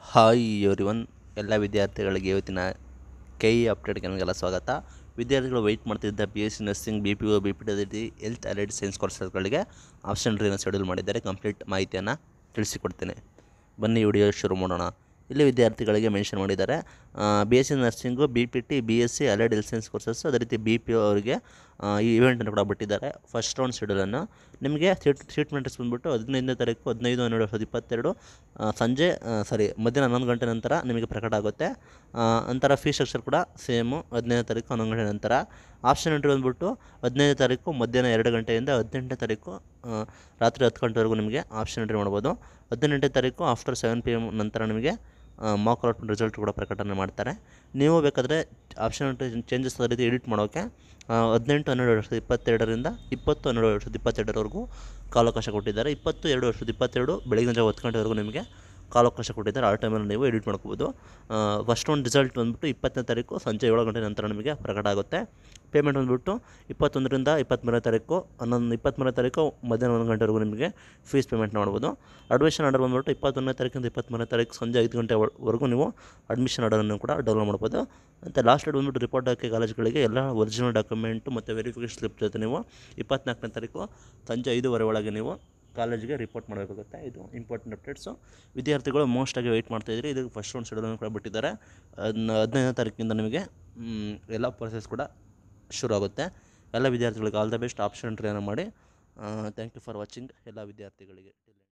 hi everyone ಎಲ್ಲ ವಿದ್ಯಾರ್ಥಿಗಳಿಗೆ ಇವತ್ತಿನ ಕೆ ಇ ಅಪ್ಡೇಟ್ಗೆ ನನಗೆಲ್ಲ ಸ್ವಾಗತ ವಿದ್ಯಾರ್ಥಿಗಳು ವೆಯ್ಟ್ ಮಾಡ್ತಿದ್ದ B S C nursing B P O B P D health allied science ಕೋರ್ಸಸ್ಗಳಿಗೆ ಆಪ್ಷನ್ ಟ್ರೀನ ಶೆಡ್ಯೂಲ್ ಮಾಡಿದ್ದಾರೆ ಕಂಪ್ಲೀಟ್ ಮಾಹಿತಿಯನ್ನು ತಿಳಿಸಿಕೊಡ್ತೇನೆ ಬನ್ನಿ ವಿಡಿಯೋ ಶುರು ಮಾಡೋಣ ಇಲ್ಲಿ ವಿದ್ಯಾರ್ಥಿಗಳಿಗೆ ಮೆನ್ಷನ್ ಮಾಡಿದ್ದಾರೆ B S C nursing B P T B S C allied health science courses ಅದೇ ರೀತಿ ಬಿ ಪಿ ಒ ಅವರಿಗೆ ಆ, ಈ ಇವೆಂಟನ್ನು ಕೂಡ ಬಿಟ್ಟಿದ್ದಾರೆ ಫಸ್ಟ್ ರೌಂಡ್ ಶೆಡ್ಯೂಲನ್ನು ನಿಮಗೆ ಸೀಟ್ ಸೀಟ್ ಮೆಂಟರ್ಸ್ ಬಂದುಬಿಟ್ಟು ಹದಿನೈದನೇ ತಾರೀಕು ಹದಿನೈದು ಹನ್ನೆರಡು ಸಾವಿರದ ಇಪ್ಪತ್ತೆರಡು ಆ, ಸಂಜೆ ಸಾರಿ ಮಧ್ಯಾಹ್ನ ಹನ್ನೊಂದು ಗಂಟೆ ನಂತರ ನಿಮಗೆ ಪ್ರಕಟ ಆಗುತ್ತೆ ಆ, ನಂತರ ಫೀಸ್ ಸ್ಟ್ರಕ್ಚರ್ ಕೂಡ ಸೇಮು ಹದಿನೈದನೇ ತಾರೀಕು ಹನ್ನೊಂದು ಗಂಟೆ ನಂತರ ಆಪ್ಷನ್ ಎಂಟ್ರಿ ಬಂದುಬಿಟ್ಟು ಹದಿನೈದನೇ ತಾರೀಕು ಮಧ್ಯಾಹ್ನ ಎರಡು ಗಂಟೆಯಿಂದ ಹದಿನೆಂಟನೇ ತಾರೀಕು ಆ, ರಾತ್ರಿ ಹತ್ತು ಗಂಟೆವರೆಗೂ ನಿಮಗೆ ಆಪ್ಷನ್ ಎಂಟ್ರಿ ಮಾಡ್ಬೋದು ಹದಿನೆಂಟನೇ ತಾರೀಕು ಆಫ್ಟರ್ ಸೆವೆನ್ ಪಿ ಎಮ್ ನಂತರ ನಿಮಗೆ ಮಾಕ್ ಔಟ್ ರಿಸಲ್ಟ್ ಕೂಡ ಪ್ರಕಟಣೆ ಮಾಡ್ತಾರೆ ನೀವು ಬೇಕಾದರೆ ಆಪ್ಷನ್ ಎಂಟ್ರಿ ಚೇಂಜಸ್ ಅದೇ ರೀತಿ ಎಡಿಟ್ ಮಾಡೋಕ್ಕೆ ಆ, ಹದಿನೆಂಟು ಹನ್ನೆರಡು ಎರಡು ಸಾವಿರದ ಇಪ್ಪತ್ತೆರಡರಿಂದ ಇಪ್ಪತ್ತು ಹನ್ನೆರಡು ಎರಡು ಸಾವಿರದ ಇಪ್ಪತ್ತೆರಡರವರೆಗೂ ಕಾಲಾವಕಾಶ ಕೊಟ್ಟಿದ್ದಾರೆ ಇಪ್ಪತ್ತು ಎರಡು ಎರಡು ಸಾವಿರದ ಇಪ್ಪತ್ತೆರಡು ಬೆಳಗಿನ ಜಾವ ಹತ್ತು ಗಂಟೆವರೆಗೂ ನಿಮಗೆ ಕಾಲಾವಕಾಶ ಕೊಟ್ಟಿದ್ದಾರೆ ಆ ಟೈಮಲ್ಲಿ ನೀವು ಎಡಿಟ್ ಮಾಡ್ಕೋಬೋದು ಫಸ್ಟ್ ಒಂದು ರಿಸಲ್ಟ್ ಬಂದುಬಿಟ್ಟು ಇಪ್ಪತ್ತನೇ ತಾರೀಕು ಸಂಜೆ ಏಳು ಗಂಟೆ ನಂತರ ನಿಮಗೆ ಪ್ರಕಟ ಆಗುತ್ತೆ ಪೇಮೆಂಟ್ ಬಂದುಬಿಟ್ಟು ಇಪ್ಪತ್ತೊಂದರಿಂದ ಇಪ್ಪತ್ತ್ಮೂರನೇ ತಾರೀಕು ಹನ್ನೊಂದು ಇಪ್ಪತ್ತ್ಮೂರನೇ ತಾರೀಕು ಮಧ್ಯಾಹ್ನ ಒಂದು ಗಂಟೆವರೆಗೂ ನಿಮಗೆ ಫೀಸ್ ಪೇಮೆಂಟ್ ಮಾಡ್ಬೋದು ಅಡ್ಮಿಷನ್ ಆರ್ಡರ್ ಬಂದುಬಿಟ್ಟು ಇಪ್ಪತ್ತೊಂದನೇ ತಾರೀಕಿಂದ ಇಪ್ಪತ್ತ್ಮೂರನೇ ತಾರೀಕು ಸಂಜೆ ಐದು ಗಂಟೆವರೆಗೂ ನೀವು ಅಡ್ಮಿಷನ್ ಆರ್ಡರನ್ನು ಕೂಡ ಡೌನ್ಲೋಡ್ ಮಾಡ್ಬೋದು ಮತ್ತು ಲಾಸ್ಟ್ ಡೇಟ್ ಬಂದುಬಿಟ್ಟು ರಿಪೋರ್ಟ್ ಹಾಕಿ ಕಾಲೇಜ್ಗಳಿಗೆ ಎಲ್ಲ ಒರಿಜಿನಲ್ ಡಾಕ್ಯುಮೆಂಟು ಮತ್ತು ವೆರಿಫಿಕೇಷನ್ ಸ್ಲಿಪ್ ಜೊತೆ ನೀವು ಇಪ್ಪತ್ನಾಲ್ಕನೇ ತಾರೀಕು ಸಂಜೆ ಐದೂವರೆ ಒಳಗೆ ನೀವು ಕಾಲೇಜಿಗೆ ರಿಪೋರ್ಟ್ ಮಾಡಬೇಕಾಗುತ್ತೆ ಇದು ಇಂಪಾರ್ಟೆಂಟ್ ಅಪ್ಡೇಟ್ಸು ವಿದ್ಯಾರ್ಥಿಗಳು ಮೋಸ್ಟಾಗಿ ವೆಯ್ಟ್ ಮಾಡ್ತಾಯಿದ್ರಿ ಇದು ಫಸ್ಟ್ ರೌಂಡ್ ಶೆಡ್ಯೂಲನ್ನು ಕೂಡ ಬಿಟ್ಟಿದ್ದಾರೆ ಅದನ್ನ ಹದಿನೈದನೇ ತಾರೀಕಿಂದ ನಿಮಗೆ ಮ್, ಎಲ್ಲ ಪ್ರೊಸೆಸ್ ಕೂಡ ಶುರು ಆಗುತ್ತೆ ಎಲ್ಲ ವಿದ್ಯಾರ್ಥಿಗಳಿಗೆ ಆಲ್ ದ ಬೆಸ್ಟ್ ಆಪ್ಷನ್ ಟ್ರೈನ ಮಾಡಿ ಥ್ಯಾಂಕ್ ಯು ಫಾರ್ ವಾಚಿಂಗ್ ಎಲ್ಲ ವಿದ್ಯಾರ್ಥಿಗಳಿಗೆ